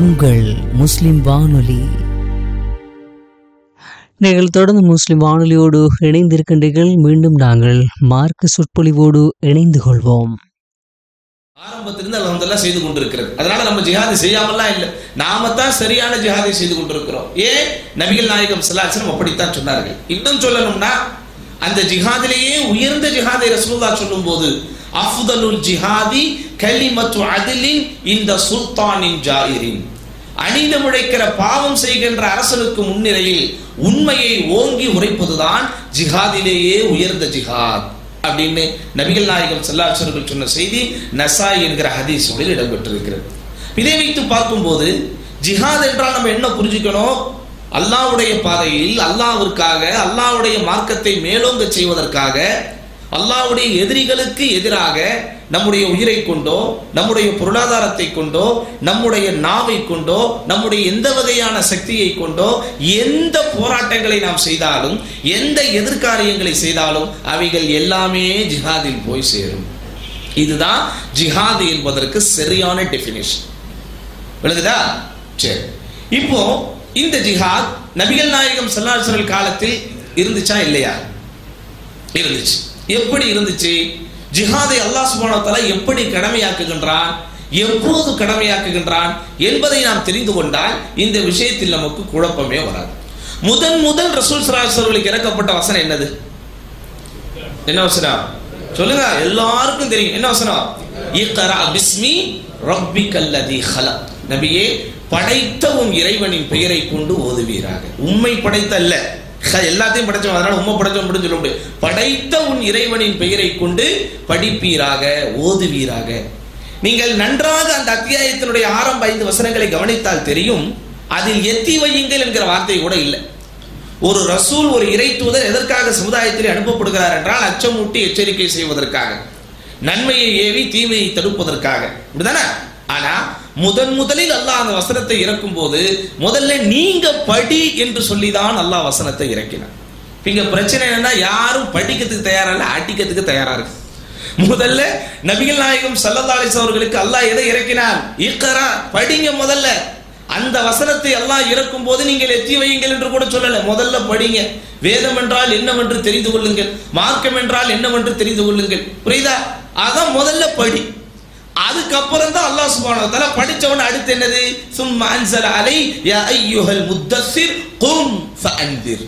உங்கள் முஸ்லிம் வானொலி நீங்கள் தொடர்ந்து முஸ்லிம் வானொலியோடு இணைந்திருக்கின்றீர்கள் மீண்டும் நாங்கள் மார்க்க சொற்பொழிவோடு இணைந்து கொள்வோம் ஆரம்பத்திலிருந்து அல்ஹம்துலில்லாஹ் செய்து கொண்டிருக்கிறது அதனால நம்ம ஜிஹாது செய்யாமலாம் இல்லை நாம தான் சரியான ஜிஹாதை செய்து கொண்டிருக்கிறோம் ஏன் நபிகள் நாயகம் சல்லாசனம் அப்படித்தான் சொன்னார்கள் இன்னும் சொல்லணும்னா அந்த ஜிஹாதிலேயே உயர்ந்த ஜிஹாதை ரசூலுல்லா சொல்லும் போது அஃதலுல் ஜிஹாதி கலிமத்து அதிலின் இந்த சுல்தானின் ஜாயிரின் அணிந்து முழைக்கிற பாவம் செய்கின்ற அரசனுக்கு முன்னிலையில் உண்மையை ஓங்கி உரைப்பதுதான் ஜிஹாதிலேயே உயர்ந்த ஜிஹாத் அப்படின்னு நபிகள் நாயகம் செல்லாச்சர்கள் சொன்ன செய்தி நசாய் என்கிற ஹதீஸுடைய இடம்பெற்றிருக்கிறது இதை வைத்து பார்க்கும்போது ஜிஹாத் என்றால் நம்ம என்ன புரிஞ்சுக்கணும் அல்லாஹ்வுடைய பாதையில் அல்லாஹ்விற்காக அல்லாஹ்வுடைய மார்க்கத்தை மேலோங்க செய்வதற்காக அல்லாஹ்வுடைய எதிரிகளுக்கு எதிராக நம்முடைய உயிரை கொண்டோ நம்முடைய பொருளாதாரத்தை கொண்டோ நம்முடைய நாவை கொண்டோ நம்முடைய எந்த வகையான சக்தியை கொண்டோ எந்த போராட்டங்களை நாம் செய்தாலும் எந்த எதிர்காரியங்களை செய்தாலும் அவைகள் எல்லாமே ஜிஹாதில் போய் சேரும் இதுதான் ஜிஹாது என்பதற்கு சரியான டெபினிஷன் விளங்குதா சரி இப்போ இந்த ஜிஹாத் நபிகள் நாயகம் சல்லாசர்கள் காலத்தில் இருந்துச்சா இல்லையா இருந்துச்சு எப்படி இருந்துச்சு ஜிஹாதை அல்லாஹ் சுப்ஹானஹு வ தஆலா எப்படி கடமையாக்குகின்றான் எப்போது கடமையாக்குகின்றான் என்பதை நாம் தெரிந்து கொண்டால் இந்த விஷயத்தில் நமக்கு குழப்பமே வராது முதன் முதல் ரசூல் ஸல்லல்லாஹு அவர்களுக்கு இறக்கப்பட்ட வசனம் என்னது என்ன வசனம் சொல்லுங்க எல்லாருக்கும் தெரியும் என்ன வசனம் இக்ரா பிஸ்மி ரப்பிக்கல்லதி ஹலக் நபியே படைத்த உன் இறைவனின் பெயரை கொண்டு ஓதுவீராக உண்மை படைத்த அல்ல ஹ, எல்லாத்தையும் படைச்சவன் அதனால உண்மை படைச்சவன் மட்டும் சொல்ல முடியாது படைத்த உன் இறைவனின் பெயரை கொண்டு படிப்பீராக ஓதுவீராக நீங்கள் நன்றாக அந்த அத்தியாயத்தினுடைய ஆரம்ப ஐந்து வசனங்களை கவனித்தால் தெரியும் அதில் எத்தி வையுங்கள் என்கிற வார்த்தை கூட இல்லை ஒரு ரசூல் ஒரு இறை தூதர் எதற்காக சமுதாயத்தில் அனுப்பப்படுகிறார் என்றால் அச்சமூட்டி எச்சரிக்கை செய்வதற்காக நன்மையை ஏவி தீமையை தடுப்பதற்காக இப்படிதானே ஆனா முதன் முதலில் அல்லாஹ் அந்த வசனத்தை இறக்கும் போது முதல்ல நீங்க படி என்று சொல்லிதான் அல்லாஹ் வசனத்தை இறக்கினார் இப்ப இங்க பிரச்சனை என்னன்னா யாரும் படிக்கிறதுக்கு தயாரா இல்ல அடிக்கிறதுக்கு தயாரா இருக்கு முதல்ல நபிகள் நாயகம் சல்லல்லாஹு அலைஹி அவர்களுக்கு அல்லாஹ் எதை இறக்கினார் இக்கரா படிங்க முதல்ல அந்த வசனத்தை அல்லாஹ் இறக்கும் போது நீங்கள் எத்தி வையுங்கள் என்று கூட சொல்லல முதல்ல படிங்க வேதம் என்றால் என்னவென்று தெரிந்து கொள்ளுங்கள் மார்க்கம் என்றால் என்னவென்று தெரிந்து கொள்ளுங்கள் புரியுதா அதான் முதல்ல படி அதுக்கப்புறம் தான் அல்லாஹ் சுப்ஹானஹு வ தஆலா படிச்சவன அடுத்து என்னது சும்ம அன்சல அலை யா அய்யுஹல் முத்தஸ்ஸிர் கும் ஃபஅன்திர்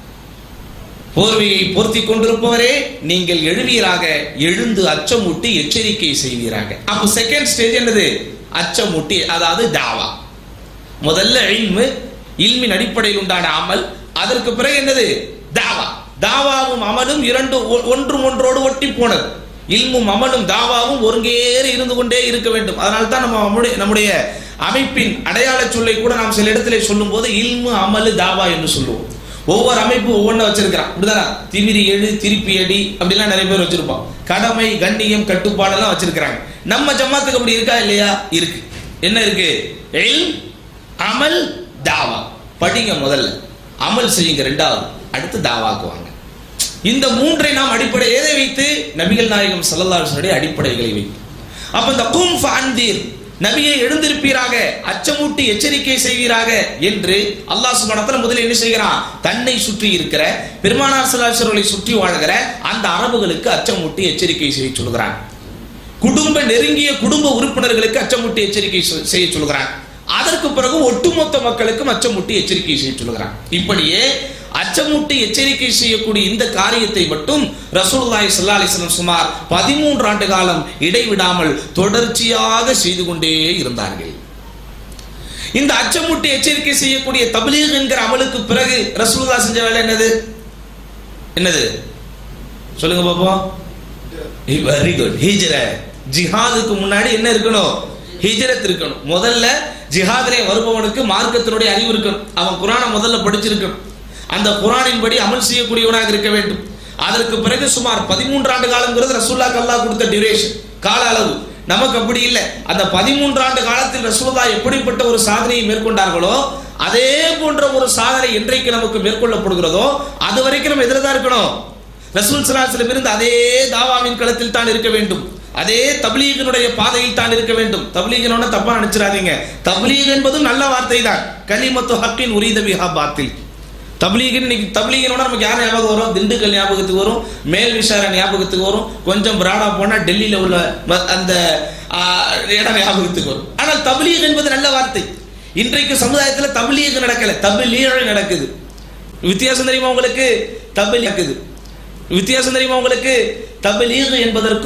போர்வையை பொருத்தி கொண்டிருப்பவரே நீங்கள் எழுவீராக எழுந்து அச்சமூட்டி எச்சரிக்கை செய்வீராக அப்போ செகண்ட் ஸ்டேஜ் என்னது அச்சமூட்டி அதாவது தாவா முதல்ல இல்மு இல்மின் அடிப்படையில் உண்டான அமல் அதற்கு பிறகு என்னது தாவா தாவாவும் அமலும் இரண்டு ஒ- ஒன்றும் ஒன்றோடு ஒட்டி போனது இல்மும் அமலும் தாவாவும் ஒருங்கேறி இருந்து கொண்டே இருக்க வேண்டும் அதனால தான் நம்ம நம்முடைய நம்முடைய அமைப்பின் அடையாள சொல்லை கூட நாம் சில இடத்துல சொல்லும் போது இல்மு அமலு தாவா என்று சொல்லுவோம் ஒவ்வொரு அமைப்பு ஒவ்வொன்றை வச்சிருக்கிறான் இப்படிதானே திமிரி எழு திருப்பி அடி அப்படிலாம் நிறைய பேர் வச்சிருப்போம் கடமை கண்ணியம் கட்டுப்பாடெல்லாம் வச்சிருக்கிறாங்க நம்ம ஜமாத்துக்கு அப்படி இருக்கா இல்லையா இருக்கு என்ன இருக்கு இல்ம், அமல் தாவா படிங்க முதல்ல அமல் செய்யுங்க ரெண்டாவது அடுத்து தாவாக்குவாங்க இந்த மூன்றை நாம் அடிப்படை எதை வைத்து நபிகள் நாயகம் ஸல்லல்லாஹு அலைஹி வஸல்லம் அடிப்படைகளை வைத்து அப்ப இந்த கும் ஃபஅன்தீர் நபியை எழுந்திருப்பீராக அச்சமூட்டி எச்சரிக்கை செய்வீராக என்று அல்லாஹ் சுப்ஹானஹு வ தஆலா முதலில் என்ன செய்கிறான் தன்னை சுற்றி இருக்கிற பெருமானார் ஸல்லல்லாஹு அலைஹி வஸல்லம் சுற்றி வாழ்கிற அந்த அரபுகளுக்கு அச்சமூட்டி எச்சரிக்கை செய்ய சொல்கிறான் குடும்ப நெருங்கிய குடும்ப உறுப்பினர்களுக்கு அச்சமூட்டி எச்சரிக்கை சொ- செய்ய சொல்கிறான் அதற்கு பிறகு ஒட்டுமொத்த மக்களுக்கும் அச்சமூட்டி எச்சரிக்கை செய்ய சொல்கிறான் இப்படியே அச்சமூட்டி எச்சரிக்கை செய்யக்கூடிய இந்த காரியத்தை மட்டும் ரசூலுல்லாஹி ஸல்லல்லாஹு அலைஹி வஸல்லம் சுமார் 13 ஆண்டு காலம் இடைவிடாமல் தொடர்ச்சியாக செய்து கொண்டே இருந்தார்கள் இந்த அச்சமூட்டி எச்சரிக்கை செய்யக்கூடிய தப்லீக் என்கிற அமலுக்கு பிறகு ரசூலுல்லாஹ் செஞ்ச வேலை என்னது என்னது சொல்லுங்க பாப்போம் வெரி குட் ஹிஜ்ர ஜிஹாதுக்கு முன்னாடி என்ன இருக்கணும் ஹிஜ்ரத் இருக்கணும் முதல்ல ஜிஹாதிலே வருபவனுக்கு மார்க்கத்தினுடைய அறிவு இருக்கணும் அவன் குரானை முதல்ல படிச்சிருக்கணும் அந்த குரானின் படி அமல் செய்யக்கூடியவனாக இருக்க வேண்டும் அதற்கு பிறகு சுமார் பதிமூன்று ஆண்டு காலங்கிறது ரசூல்லா அல்லாஹ் கொடுத்த டியூரேஷன் கால அளவு நமக்கு அப்படி இல்லை அந்த பதிமூன்று ஆண்டு காலத்தில் ரசூலுல்லா எப்படிப்பட்ட ஒரு சாதனையை மேற்கொண்டார்களோ அதே போன்ற ஒரு சாதனை என்றைக்கு நமக்கு மேற்கொள்ளப்படுகிறதோ அது வரைக்கும் நம்ம எதிர தான் இருக்கணும் ரசூல் சலாஹ்லம் இருந்து அதே தாவாவின் களத்தில் தான் இருக்க வேண்டும் அதே தப்லீகினுடைய பாதையில் தான் இருக்க வேண்டும் தப்லீகனோட தப்பா நினைச்சிடாதீங்க தப்லீக் என்பதும் நல்ல வார்த்தை தான் கலிமத்து ஹக்கின் உரீத பிஹா பாத்தில் தப்லீகின் இன்னைக்கு தப்லீகனோட நமக்கு யார் ஞாபகம் வரும் திண்டுக்கல் ஞாபகத்துக்கு வரும் மேல் விசாரணை ஞாபகத்துக்கு வரும் கொஞ்சம் பிராடா போனா டெல்லியில உள்ள ம- அந்த ஆ, இடம் ஞாபகத்துக்கு வரும் ஆனால் தப்லீக் என்பது நல்ல வார்த்தை இன்றைக்கு சமுதாயத்தில் தப்லீக் நடக்கல தபிலீழ் நடக்குது வித்தியாசம் தெரியுமா உங்களுக்கு தபில் நடக்குது வித்தியாசம் தெரியுமா உங்களுக்கு தபிலீக் என்பதற்கு